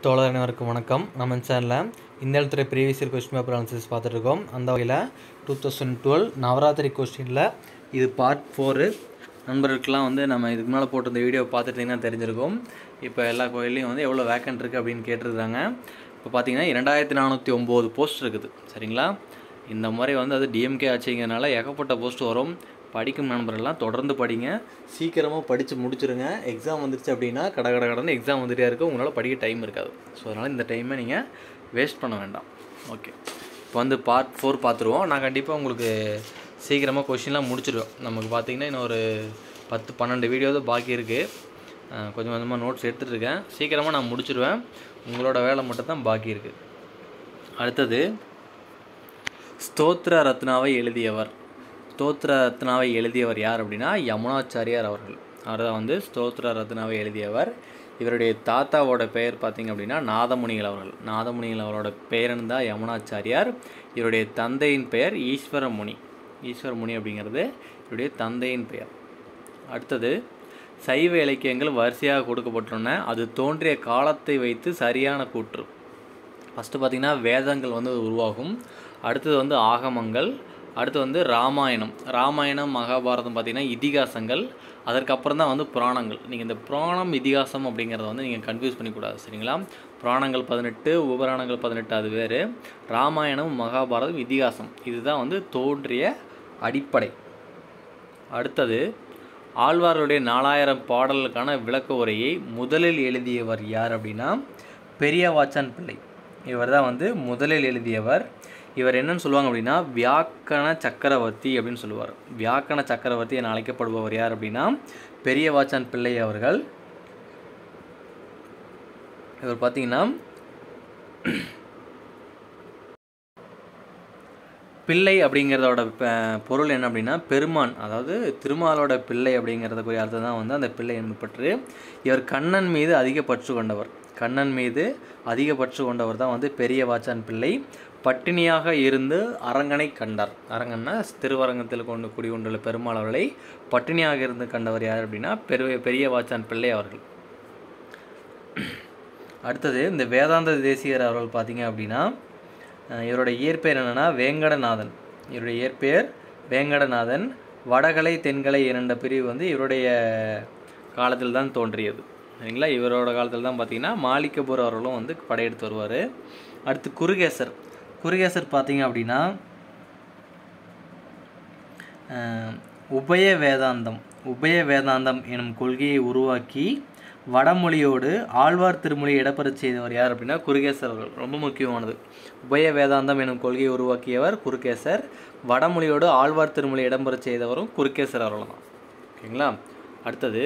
தோழர் அனைவருக்கும் வணக்கம் நம்ம சேனலில் இந்தியாவில் துறை previous year question paper analysis பார்த்துட்டு இருக்கோம் அந்த வகையில் டூ தௌசண்ட் டுவெல் நவராத்திரி கொஸ்டினில் இது பார்ட் ஃபோரு நண்பர்களுக்கெல்லாம் வந்து நம்ம இதுக்கு முன்னால் போட்டிருந்த வீடியோ பார்த்துட்டிங்கன்னா தெரிஞ்சிருக்கும் இப்போ எல்லா கோயிலையும் வந்து எவ்வளோ வேக்கன்ட் இருக்குது அப்படின்னு கேட்டிருக்காங்க இப்போ பார்த்தீங்கன்னா இரண்டாயிரத்தி நானூற்றி ஒம்பது போஸ்ட் இருக்குது சரிங்களா இந்த மாதிரி வந்து அது டிஎம்கே ஆட்சிங்கிறனால ஏகப்பட்ட போஸ்ட் வரும் படிக்கும் நண்பர்கள்லாம் தொடர்ந்து படிங்க சீக்கிரமாக படித்து முடிச்சிருங்க எக்ஸாம் வந்துருச்சு அப்படின்னா கட கட கடன்னு எக்ஸாம் வந்துட்டே இருக்கும் உங்களால் படிக்க டைம் இருக்காது ஸோ அதனால் இந்த டைமை நீங்கள் வேஸ்ட் பண்ண வேண்டாம் ஓகே இப்போ வந்து பார்ட் ஃபோர் பார்த்துருவோம் நான் கண்டிப்பாக உங்களுக்கு சீக்கிரமாக கொஷின்லாம் முடிச்சிடுவேன் நமக்கு பார்த்தீங்கன்னா இன்னும் ஒரு பத்து பன்னெண்டு வீடியோ தான் பாக்கி இருக்குது கொஞ்சம் கொஞ்சமாக நோட்ஸ் எடுத்துகிட்டு இருக்கேன் சீக்கிரமாக நான் முடிச்சிடுவேன் உங்களோட வேலை மட்டும் தான் பாக்கி இருக்குது அடுத்தது ஸ்தோத்ர ரத்னாவை எழுதியவர் ஸ்தோத்ர ரத்னாவை எழுதியவர் யார் அப்படின்னா யமுனாச்சாரியார் அவர்கள் அவர் தான் வந்து ஸ்தோத்ர ரத்னாவை எழுதியவர் இவருடைய தாத்தாவோட பெயர் பார்த்தீங்க அப்படின்னா நாதமுனிகள் அவர்கள் நாதமுனிகள் அவரோட பெயர்னு தான் யமுனாச்சாரியார் இவருடைய தந்தையின் பெயர் ஈஸ்வரமுனி ஈஸ்வரமுனி அப்படிங்கிறது இவருடைய தந்தையின் பெயர் அடுத்தது சைவ இலக்கியங்கள் வரிசையாக கொடுக்கப்பட்டுள்ளன அது தோன்றிய காலத்தை வைத்து சரியான கூற்று ஃபஸ்ட்டு பார்த்திங்கன்னா வேதங்கள் வந்து உருவாகும் அடுத்தது வந்து ஆகமங்கள் அடுத்து வந்து ராமாயணம் ராமாயணம் மகாபாரதம் பார்த்திங்கன்னா இதிகாசங்கள் அதற்கப்புறம் தான் வந்து புராணங்கள் நீங்கள் இந்த புராணம் இதிகாசம் அப்படிங்கிறத வந்து நீங்கள் கன்ஃபியூஸ் பண்ணிக்கூடாது சரிங்களா புராணங்கள் பதினெட்டு உபராணங்கள் பதினெட்டு அது வேறு ராமாயணம் மகாபாரதம் இதிகாசம் இதுதான் வந்து தோன்றிய அடிப்படை அடுத்தது ஆழ்வார்களுடைய நாலாயிரம் பாடலுக்கான விளக்க உரையை முதலில் எழுதியவர் யார் அப்படின்னா பெரியவாச்சான் பிள்ளை இவர் தான் வந்து முதலில் எழுதியவர் இவர் என்னன்னு சொல்லுவாங்க அப்படின்னா வியாக்கண சக்கரவர்த்தி அப்படின்னு சொல்லுவார் வியாக்கண சக்கரவர்த்தி என அழைக்கப்படுபவர் யார் அப்படின்னா பெரியவாச்சான் பிள்ளை அவர்கள் இவர் பார்த்தீங்கன்னா பிள்ளை அப்படிங்கிறதோட ப- பொருள் என்ன அப்படின்னா பெருமான் அதாவது திருமாலோட பிள்ளை அப்படிங்கிறதுக்குரிய அர்த்தம் தான் வந்து அந்த பிள்ளை என்பப்பற்று இவர் கண்ணன் மீது அதிக பற்று கொண்டவர் கண்ணன் மீது அதிக பற்று கொண்டவர் தான் வந்து பெரிய வாச்சான் பிள்ளை பட்டினியாக இருந்து அரங்கனை கண்டார் அரங்கன்னா திருவரங்கத்தில் கொண்டு குடிகொண்டுள்ள பெருமாள் அவர்களை பட்டினியாக இருந்து கண்டவர் யார் அப்படின்னா பெரிய பெரிய வாச்சான் பிள்ளை அவர்கள் அடுத்தது இந்த வேதாந்த தேசியர் அவர்கள் பார்த்தீங்க அப்படின்னா அஹ், இவருடைய இயற்பெயர் என்னென்னா வேங்கடநாதன் இவருடைய இயற்பெயர் வேங்கடநாதன் வடகலை தென்கலை இரண்ட பிரிவு வந்து இவருடைய காலத்தில் தான் தோன்றியது சரிங்களா இவரோட காலத்தில் தான் பார்த்தீங்கன்னா மாலிகபூர் அவர்களும் வந்து படையெடுத்து வருவார் அடுத்து குருகேசர் குருகேசர் பார்த்தீங்க அப்படின்னா அஹ், உபய வேதாந்தம் உபய வேதாந்தம் எனும் கொள்கையை உருவாக்கி வடமொழியோடு ஆழ்வார் திருமொழியை இடம்பெறச் செய்தவர் யார் அப்படின்னா குருகேசர் அவர்கள் ரொம்ப முக்கியமானது உபய வேதாந்தம் எனும் கொள்கையை உருவாக்கியவர் குருகேசர் வடமொழியோடு ஆழ்வார் திருமொழியை இடம்பெறச் செய்தவரும் குருகேசர் அவர்கள் தான் ஓகேங்களா அடுத்தது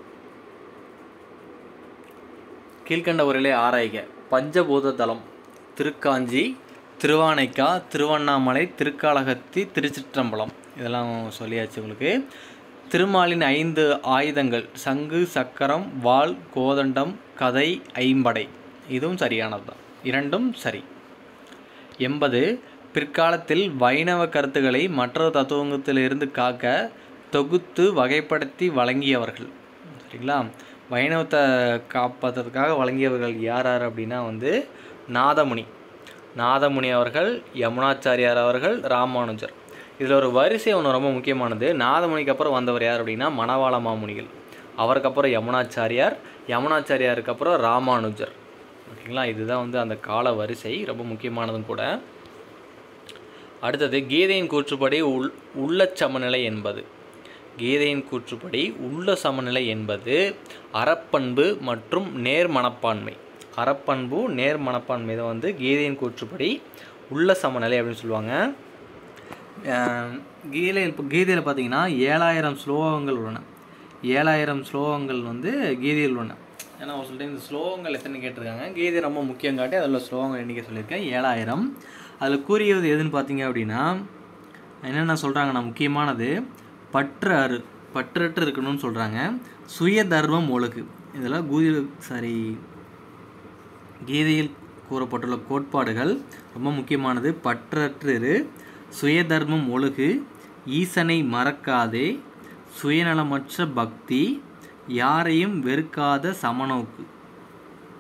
கீழ்கண்ட உரையிலே ஆராய்க பஞ்சபூத தலம் திருக்காஞ்சி திருவானைக்கா திருவண்ணாமலை திருக்காளகத்தி திருச்சிற்றம்பலம் இதெல்லாம் சொல்லியாச்சு உங்களுக்கு திருமாலின் ஐந்து ஆயுதங்கள் சங்கு சக்கரம் வாள் கோதண்டம் கதை ஐம்படை இதுவும் சரியானது தான் இரண்டும் சரி எண்பது பிற்காலத்தில் வைணவ கருத்துக்களை மற்ற தத்துவத்திலிருந்து காக்க தொகுத்து வகைப்படுத்தி வழங்கியவர்கள் சரிங்களா வைணவத்தை காப்பதற்காக வழங்கியவர்கள் யார் யார் அப்படின்னா வந்து நாதமுனி நாதமுனி அவர்கள் யமுனாச்சாரியார் அவர்கள் ராமானுஜர் இதில் ஒரு வரிசை ஒன்று ரொம்ப முக்கியமானது நாதமுனிக்கு அப்புறம் வந்தவர் யார் அப்படின்னா மணவாள மாமுனிகள் அவருக்கு அப்புறம் யமுனாச்சாரியார் யமுனாச்சாரியாருக்கு அப்புறம் ராமானுஜர் ஓகேங்களா இதுதான் வந்து அந்த கால வரிசை ரொம்ப முக்கியமானதும் கூட அடுத்தது கீதையின் கூற்றுப்படி உள் உள்ள சமநிலை என்பது கீதையின் கூற்றுப்படி உள்ள சமநிலை என்பது அறப்பண்பு மற்றும் நேர் மனப்பான்மை அறப்பண்பு நேர் மனப்பான்மை இதை வந்து கீதையின் கூற்றுப்படி உள்ள சமநிலை அப்படின்னு சொல்லுவாங்க அஹ் கீதையில் இப்போ கீதையில் பார்த்தீங்கன்னா ஏழாயிரம் ஸ்லோகங்கள் உள்ளன ஏழாயிரம் ஸ்லோகங்கள் வந்து கீதையில் உள்ளன ஏன்னா ஒரு சில டைம் இந்த ஸ்லோகங்கள் எத்தனை கேட்டிருக்காங்க கீதை ரொம்ப முக்கியம் காட்டி அதில் ஸ்லோகங்கள் எண்ணிக்கை சொல்லியிருக்கேன் ஏழாயிரம் அதில் கூறியது எதுன்னு பார்த்தீங்க அப்படின்னா என்னென்ன சொல்கிறாங்கன்னா முக்கியமானது பற்று அறு பற்றற்று இருக்கணும்னு சொல்கிறாங்க சுய தர்மம் ஒழுகு இதெல்லாம் கூதி சாரி கீதையில் கூறப்பட்டுள்ள கோட்பாடுகள் ரொம்ப முக்கியமானது பற்றற்று இரு, சுயதர்மம் ஒழுகு ஈசனை மறக்காதே சுயநலமற்ற பக்தி யாரையும் வெறுக்காத சமநோக்கு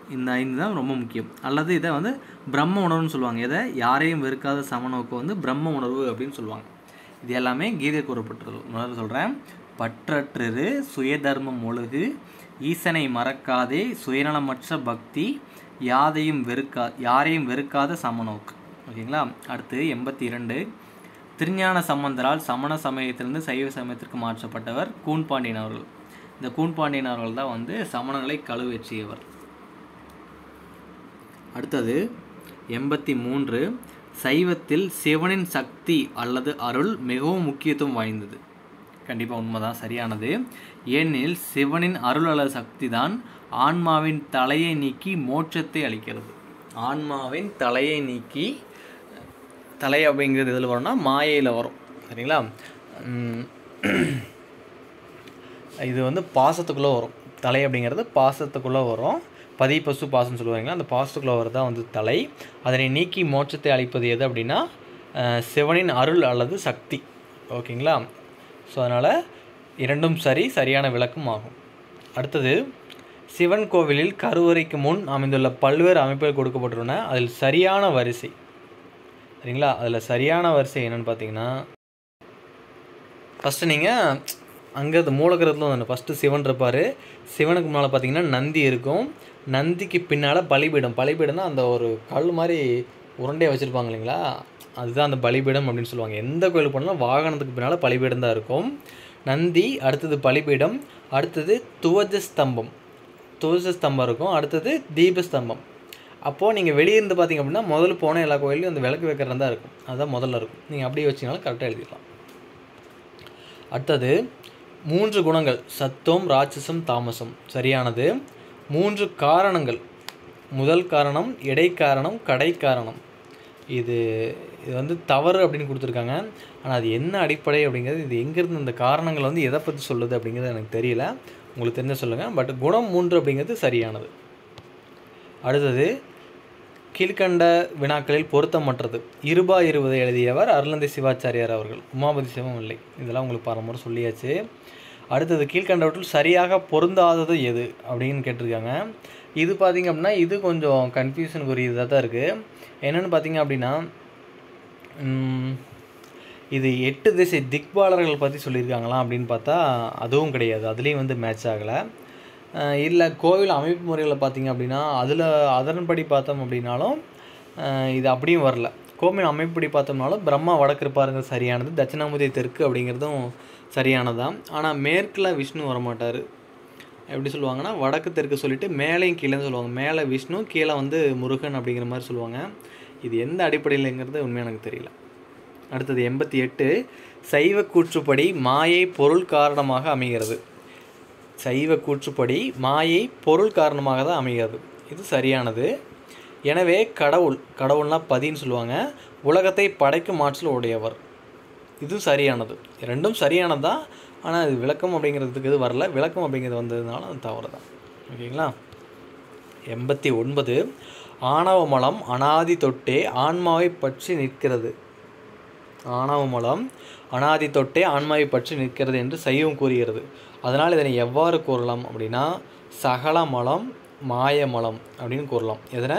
இந்த ஐந்து தான் ரொம்ப முக்கியம் அல்லது இதை வந்து பிரம்ம உணர்வுன்னு சொல்லுவாங்க எதை யாரையும் வெறுக்காத சமநோக்கு வந்து பிரம்ம உணர்வு அப்படின்னு சொல்லுவாங்க இது எல்லாமே கீதை கூறப்பட்டுள்ளது முதல்ல சொல்கிறேன் பற்றற்றிரு சுயதர்மம் ஒழுகு ஈசனை மறக்காதே சுயநலமற்ற பக்தி யாதையும் வெறுக்கா யாரையும் வெறுக்காத சமநோக்கு ஓகேங்களா அடுத்து எண்பத்தி இரண்டு திருஞான சம்பந்தரால் சமண சமயத்திலிருந்து சைவ சமயத்திற்கு மாற்றப்பட்டவர் கூன்பாண்டியன் அவர்கள் இந்த கூன்பாண்டியன் அவர்கள் தான் வந்து சமணங்களை கழுவேற்றியவர் அடுத்தது எண்பத்தி மூன்று சைவத்தில் சிவனின் சக்தி அல்லது அருள் மிகவும் முக்கியத்துவம் வாய்ந்தது கண்டிப்பாக உண்மைதான் சரியானது ஏனெனில் சிவனின் அருள் அல்லது சக்தி தான் ஆன்மாவின் தலையை நீக்கி மோட்சத்தை அளிக்கிறது ஆன்மாவின் தலையை நீக்கி தலை அப்படிங்கிறது இதில் வரும்னா மாயையில் வரும் சரிங்களா உம், இது வந்து பாசத்துக்குள்ளே வரும் தலை அப்படிங்கிறது பாசத்துக்குள்ளே வரும் பதி பசு பாசம்னு சொல்லுவாங்க அந்த பாசத்துக்குள்ளே வரதா வந்து தலை அதனை நீக்கி மோட்சத்தை அளிப்பது எது அப்படின்னா அஹ், சிவனின் அருள் அல்லது சக்தி ஓகேங்களா ஸோ அதனால் இரண்டும் சரி சரியான விளக்கம் ஆகும் அடுத்தது சிவன் கோவிலில் கருவறைக்கு முன் அமைந்துள்ள பல்வேறு அமைப்புகள் கொடுக்கப்பட்டுள்ளன அதில் சரியான வரிசை சரிங்களா அதில் சரியான வரிசை என்னன்னு பார்த்தீங்கன்னா ஃபஸ்ட்டு நீங்கள் அங்கே அந்த மூலகரத்தில் வந்து ஃபஸ்ட்டு சிவன் இருப்பார் சிவனுக்கு முன்னால் பார்த்தீங்கன்னா நந்தி இருக்கும் நந்திக்கு பின்னால் பலிபீடம் பலிபீடம்னா அந்த ஒரு கல் மாதிரி உருண்டையை வச்சுருப்பாங்க இல்லைங்களா அதுதான் அந்த பலிபீடம் அப்படின்னு சொல்லுவாங்க எந்த கோயில் போனாலும் வாகனத்துக்கு பின்னால் பலிபீடம் தான் இருக்கும் நந்தி அடுத்தது பலிபீடம் அடுத்தது துவஜ ஸ்தம்பம் துவஜ ஸ்தம்பம் இருக்கும் அடுத்தது தீபஸ்தம்பம் அப்போது நீங்கள் வெளியே இருந்து பார்த்தீங்க அப்படின்னா முதல்ல போன எல்லா கோயிலையும் அந்த விளக்கு வைக்கிறது தான் இருக்கும் அதுதான் முதல்ல இருக்கும் நீங்கள் அப்படியே வச்சிங்கனாலும் கரெக்டாக எழுதிடலாம் அடுத்தது மூன்று குணங்கள் சத்துவம் ராட்சசம் தாமசம் சரியானது மூன்று காரணங்கள் முதல் காரணம் இடைக்காரணம் கடைக்காரணம் இது இது வந்து தவறு அப்படின்னு கொடுத்துருக்காங்க ஆனால் அது என்ன அடிப்படை அப்படிங்கிறது இது எங்கேருந்து இந்த காரணங்கள் வந்து எதை பற்றி சொல்லுது அப்படிங்கிறது எனக்கு தெரியல உங்களுக்கு தெரிஞ்ச சொல்லுங்கள் பட் குணம் மூன்று அப்படிங்கிறது சரியானது அடுத்தது கீழ்கண்ட வினாக்களில் பொருத்தமற்றது இருபா இருபது எழுதியவர் அருளந்தி சிவாச்சாரியார் அவர்கள் உமாபதி சிவம் இல்லை இதெல்லாம் உங்களுக்கு பரமுறை சொல்லியாச்சு அடுத்தது கீழ்கண்டவற்றில் சரியாக பொருந்தாதது எது அப்படின்னு கேட்டிருக்காங்க இது பார்த்தீங்க அப்படின்னா இது கொஞ்சம் கன்ஃபியூஷனுக்குரியதாக தான் இருக்குது என்னென்னு பார்த்தீங்க அப்படின்னா உம், இது எட்டு திசை திக்பாலர்கள் பற்றி சொல்லியிருக்காங்களா அப்படின்னு பார்த்தா அதுவும் கிடையாது அதுலேயும் வந்து மேட்ச் ஆகலை இல்லை கோவில் அமைப்பு முறையில் பார்த்தீங்க அப்படின்னா அதில் அதன்படி பார்த்தோம் அப்படின்னாலும் அஹ், இது அப்படியும் வரல கோவில் அமைப்புப்படி பார்த்தோம்னாலும் பிரம்மா வடக்கு இருப்பாருங்கிறது சரியானது தட்சிணாமூர்த்தி தெற்கு அப்படிங்கிறதும் சரியானதான் ஆனால் மேற்கில் விஷ்ணு வரமாட்டார் எப்படி சொல்லுவாங்கன்னா வடக்கு தெற்கு சொல்லிட்டு மேலேயும் கீழேன்னு சொல்லுவாங்க மேலே விஷ்ணு கீழே வந்து முருகன் அப்படிங்கிற மாதிரி சொல்லுவாங்க இது எந்த அடிப்படையிலங்கிறது உண்மையாக எனக்கு தெரியல அடுத்தது எண்பத்தி எட்டு சைவ கூற்றுப்படி மாயை பொருள் காரணமாக அமைகிறது சைவ கூற்றுப்படி மாயை பொருள் காரணமாக தான் அமைகிறது இது சரியானது எனவே கடவுள் கடவுள்னா பதின்னு சொல்லுவாங்க உலகத்தை படைக்கும் ஆற்றல் உடையவர் இது சரியானது ரெண்டும் சரியானது தான் ஆனால் இது விளக்கம் அப்படிங்கிறதுக்கு இது வரல விளக்கம் அப்படிங்கிறது வந்ததுனால அது தவறு தான் ஓகேங்களா எண்பத்தி ஒன்பது ஆணவ மலம் அனாதி தொட்டே ஆன்மாவை பற்றி நிற்கிறது ஆணவ மலம் அனாதி தொட்டே ஆன்மாவை பற்றி நிற்கிறது என்று சைவம் கூறுகிறது அதனால் இதனை எவ்வாறு கூறலாம் அப்படின்னா சகல மலம் மாய மலம் அப்படின்னு கூறலாம் எதனை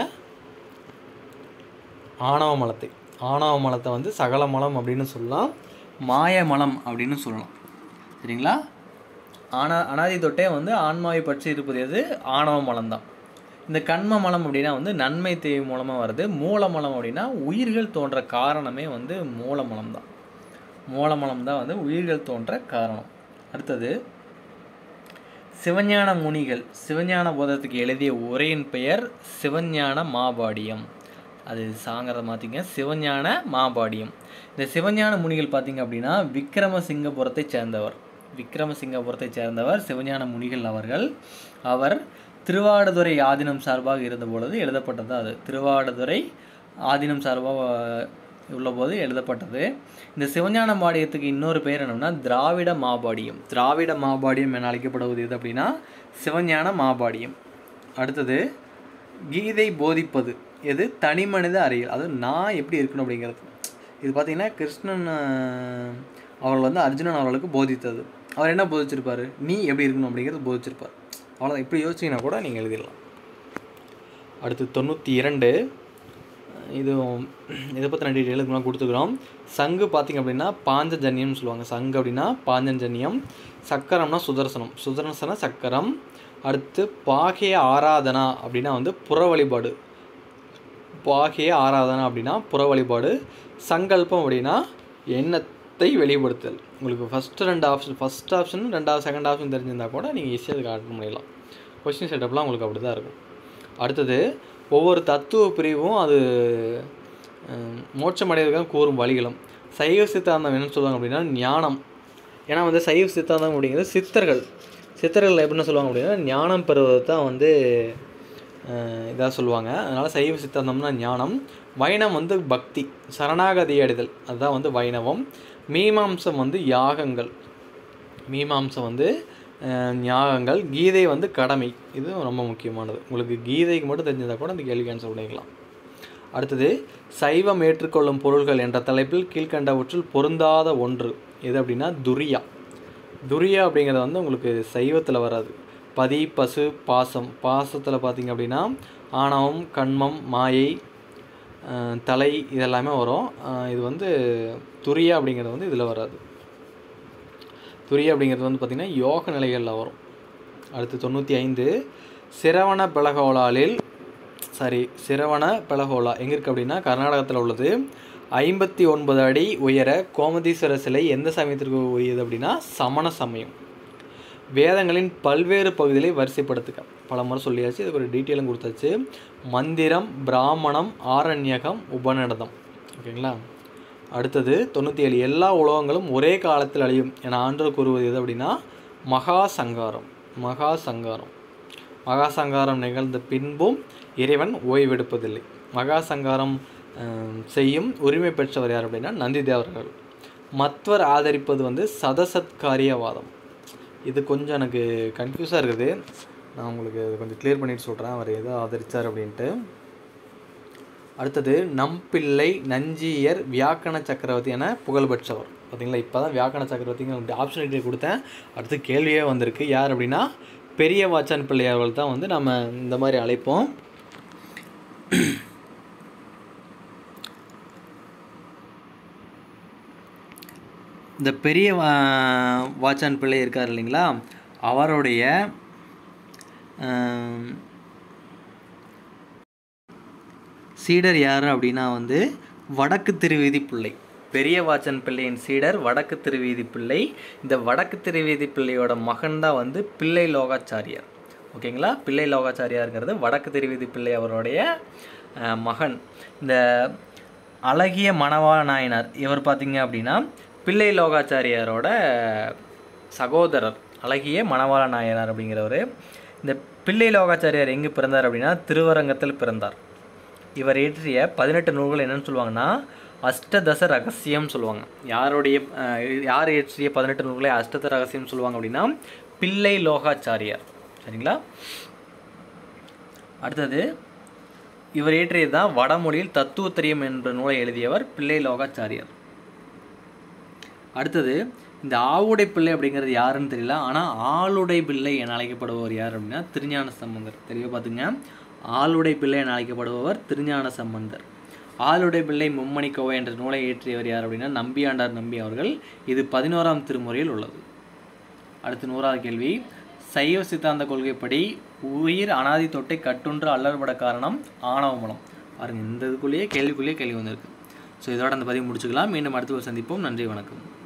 ஆணவ மலத்தை ஆணவ மலத்தை வந்து சகல மலம் அப்படின்னு சொல்லலாம் மாய மலம் அப்படின்னு சொல்லலாம் சரிங்களா ஆனா அனாதி தொட்டே வந்து ஆன்மாவை பற்றி இருப்பது எது ஆணவ மலம் தான் இந்த கண்ம மலம் அப்படின்னா வந்து நன்மை தீமை மூலமாக வருது மூலமலம் அப்படின்னா உயிர்கள் தோன்ற காரணமே வந்து மூலமலம் தான் மூலமலம் தான் வந்து உயிர்கள் தோன்ற காரணம் அடுத்தது சிவஞான முனிகள் சிவஞான போதத்துக்கு எழுதிய உரையின் பெயர் சிவஞான மாபாடியம் அது சாங்கிறத மாற்றிங்க சிவஞான மாபாடியம் இந்த சிவஞான முனிகள் பார்த்தீங்க அப்படின்னா விக்ரமசிங்கபுரத்தை சேர்ந்தவர் விக்ரமசிங்கபுரத்தை சேர்ந்தவர் சிவஞான முனிகள் அவர்கள் அவர் திருவாடுதுறை ஆதீனம் சார்பாக இருந்த பொழுது எழுதப்பட்டது அது திருவாடுதுறை ஆதீனம் சார்பாக உள்ளபோது எழுதப்பட்டது இந்த சிவஞான பாடியத்துக்கு இன்னொரு பேர் என்னன்னா திராவிட மாபாடியம் திராவிட மாபாடியம் என அழைக்கப்படுவது எது அப்படின்னா சிவஞான மாபாடியம் அடுத்தது கீதை போதிப்பது எது தனி மனித அறியல் அது நான் எப்படி இருக்கணும் அப்படிங்கிறது இது பார்த்தீங்கன்னா கிருஷ்ணன் அஹ், அவர்கள் வந்து அர்ஜுனன் அவர்களுக்கு போதித்தது அவர் என்ன போதிச்சிருப்பாரு நீ எப்படி இருக்கணும் அப்படிங்கிறது போதிச்சிருப்பார் அவ்வளோதான் இப்படி யோசிச்சிங்கன்னா கூட நீங்கள் எழுதிடலாம் அடுத்து தொண்ணூற்றி இரண்டு இது இதை பற்றின டீட்டெயில் நான் கொடுத்துக்கிறோம் சங்கு பார்த்திங்க அப்படின்னா பாஞ்சஜன்யம்னு சொல்லுவாங்க சங்கு அப்படின்னா பாஞ்சஜன்யம் சக்கரம்னா சுதர்சனம் சுதர்சன சக்கரம் அடுத்து பாகிய ஆராதனா அப்படின்னா வந்து புற வழிபாடு பாகிய ஆராதனா அப்படின்னா புற வழிபாடு சங்கல்பம் அப்படின்னா எண்ணத்தை வெளிப்படுத்தல் உங்களுக்கு ஃபஸ்ட்டு ரெண்டு ஆப்ஷன் ஃபஸ்ட் ஆப்ஷன் ரெண்டாவது செகண்ட் ஆப்ஷன் தெரிஞ்சிருந்தால் கூட நீங்கள் ஈஸியாக அதுக்கு அட்டன் பண்ணிடலாம் கொஸ்டின் செட்டப்லாம் உங்களுக்கு அப்படி தான் இருக்கும் அடுத்தது ஒவ்வொரு தத்துவ பிரிவும் அது அஹ், மோட்சம் அடைவதற்காக கூறும் வழிகளும் சைவ சித்தாந்தம் என்னன்னு சொல்லுவாங்க அப்படின்னா ஞானம் ஏன்னா வந்து சைவ சித்தாந்தம் அப்படிங்கிறது சித்தர்கள் சித்தர்கள் எப்படின்னு சொல்லுவாங்க அப்படின்னா ஞானம் பெறுவது தான் வந்து இதாக சொல்லுவாங்க அதனால் சைவ சித்தாந்தம்னா ஞானம் வைணம் வந்து பக்தி சரணாகதி அடைதல் அதுதான் வந்து வைணவம் மீமாம்சம் வந்து யாகங்கள் மீமாம்சம் வந்து அஹ், யாகங்கள் கீதை வந்து கடமை இது ரொம்ப முக்கியமானது உங்களுக்கு கீதைக்கு மட்டும் தெரிஞ்சதால் கூட அந்த கேள்விக்கு ஆன்சர் பண்ணிக்கலாம் அடுத்தது சைவம் ஏற்றுக்கொள்ளும் பொருள்கள் என்ற தலைப்பில் கீழ்கண்டவற்றில் பொருந்தாத ஒன்று எது அப்படின்னா துரியா துரியா அப்படிங்கிறது வந்து உங்களுக்கு சைவத்தில் வராது பதி பசு பாசம் பாசத்தில் பார்த்தீங்க அப்படின்னா ஆணவம் கண்மம் மாயை அஹ், தலை இதெல்லாமே வரும் அஹ், இது வந்து துரியா அப்படிங்கிறது வந்து இதில் வராது துரியா அப்படிங்கிறது வந்து பார்த்திங்கன்னா யோக நிலைகளில் வரும் அடுத்து தொண்ணூற்றி ஐந்து சிரவண பெலகோலாலில் சாரி சிரவண பெலகோலா எங்கே இருக்குது அப்படின்னா கர்நாடகத்தில் உள்ளது ஐம்பத்தி ஒன்பது அடி உயர கோமதீஸ்வரர் சிலை எந்த சமயத்திற்கு உரியது அப்படின்னா சமண சமயம் வேதங்களின் பல்வேறு பகுதிகளை வரிசைப்படுத்துக்க பல முறை சொல்லியாச்சு இதுக்கு ஒரு டீட்டெயிலும் கொடுத்தாச்சு மந்திரம் பிராமணம் ஆரண்யகம் உபநிடதம் ஓகேங்களா அடுத்தது தொண்ணூற்றி ஏழு எல்லா உலகங்களும் ஒரே காலத்தில் அழியும் என ஆண்டு கூறுவது எது அப்படின்னா மகா சங்காரம் மகா சங்காரம் மகா சங்காரம் நிகழ்ந்த பின்பும் இறைவன் ஓய்வெடுப்பதில்லை மகா சங்காரம் அஹ், செய்யும் உரிமை பெற்றவர் யார் அப்படின்னா நந்தி தேவர்கள் மத்வர் ஆதரிப்பது வந்து சதசத்காரியவாதம் இது கொஞ்சம் எனக்கு கன்ஃபியூஸாக இருக்குது நான் உங்களுக்கு இது கொஞ்சம் கிளியர் பண்ணிட்டு சொல்கிறேன் அவர் எதை ஆதரித்தார் அப்படின்ட்டு அடுத்தது நம்பிள்ளை நஞ்சியர் வியாக்கண சக்கரவர்த்தி என புகழ்பெற்றவர் பார்த்தீங்களா இப்போ தான் வியாக்கண சக்கரவர்த்திங்க ஆப்ஷனிட்டி கொடுத்தேன் அடுத்து கேள்வியே வந்திருக்கு யார் அப்படின்னா பெரிய வாச்சான் பிள்ளையார்கள் தான் வந்து நம்ம இந்த மாதிரி அழைப்போம் இந்த பெரிய வா- வாச்சான் பிள்ளை இருக்கார் இல்லைங்களா அவருடைய ஆம், சீடர் யார் அப்படின்னா வந்து வடக்கு திருவீதி பிள்ளை பெரிய வாச்சன் பிள்ளையின் சீடர் வடக்கு திருவீதி பிள்ளை இந்த வடக்கு திருவீதி பிள்ளையோட மகன் தான் வந்து பிள்ளை லோகாச்சாரியார் ஓகேங்களா பிள்ளை லோகாச்சாரியாருங்கிறது வடக்கு திருவீதி பிள்ளை அவருடைய அஹ், மகன் இந்த அழகிய மணவா நாயனார் இவர் பார்த்தீங்க அப்படின்னா பிள்ளை லோகாச்சாரியாரோட சகோதரர் அழகிய மணவாள நாயனார் அப்படிங்கிறவர் இந்த பிள்ளை லோகாச்சாரியார் எங்கே பிறந்தார் அப்படின்னா திருவரங்கத்தில் பிறந்தார் இவர் இயற்றிய பதினெட்டு நூல்கள் என்னன்னு சொல்லுவாங்கன்னா அஷ்டதச ரகசியம் சொல்லுவாங்க யாருடைய அஹ், யார் இயற்றிய பதினெட்டு நூல்களை அஷ்டத ரகசியம் சொல்லுவாங்க அப்படின்னா பிள்ளை லோகாச்சாரியார் சரிங்களா அடுத்தது இவர் இயற்றியது தான் வடமொழியில் தத்துவத்திரியம் என்ற நூலை எழுதியவர் பிள்ளை லோகாச்சாரியார் அடுத்தது இந்த ஆவுடை பிள்ளை அப்படிங்கிறது யாருன்னு தெரியல ஆனால் ஆளுடை பிள்ளை என அழைக்கப்படுபவர் யார் அப்படின்னா திருஞான சம்பந்தர் தெரியவே பார்த்துங்க ஆளுடை பிள்ளை என அழைக்கப்படுபவர் திருஞான சம்பந்தர் ஆளுடை பிள்ளை மும்மணி கோவை என்ற நூலை இயற்றியவர் யார் அப்படின்னா நம்பியாண்டார் நம்பி அவர்கள் இது பதினோராம் திருமுறையில் உள்ளது அடுத்து நூறாவது கேள்வி சைவ சித்தாந்த கொள்கைப்படி உயிர் அனாதி தொட்டை கட்டுன்று அல்லற்பட காரணம் ஆணவ மூலம் பாருங்க இந்த இதுக்குள்ளேயே கேள்விக்குள்ளேயே கேள்வி வந்திருக்கு ஸோ இதோட அந்த பதிவு முடிச்சுக்கலாம் மீண்டும் அடுத்த ஒரு சந்திப்போம் நன்றி வணக்கம்